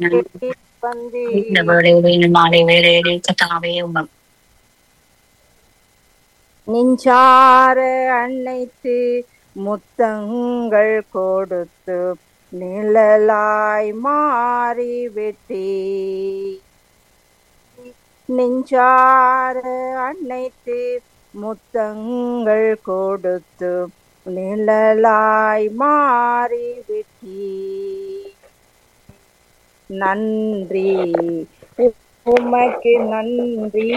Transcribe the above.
வந்தே இந்த வேளையிலே மாலை வேளையிலே கத்தாவே உங்கள் நெஞ்சார அணைத்து முத்தங்கள் கொடுத்து நிழலாய் மாறி விட்டே நெஞ்சார அணைத்து முத்தங்கள் கொடுத்து நிழலாய் மாறி விட்டே நன்றி உமக்கு நன்றி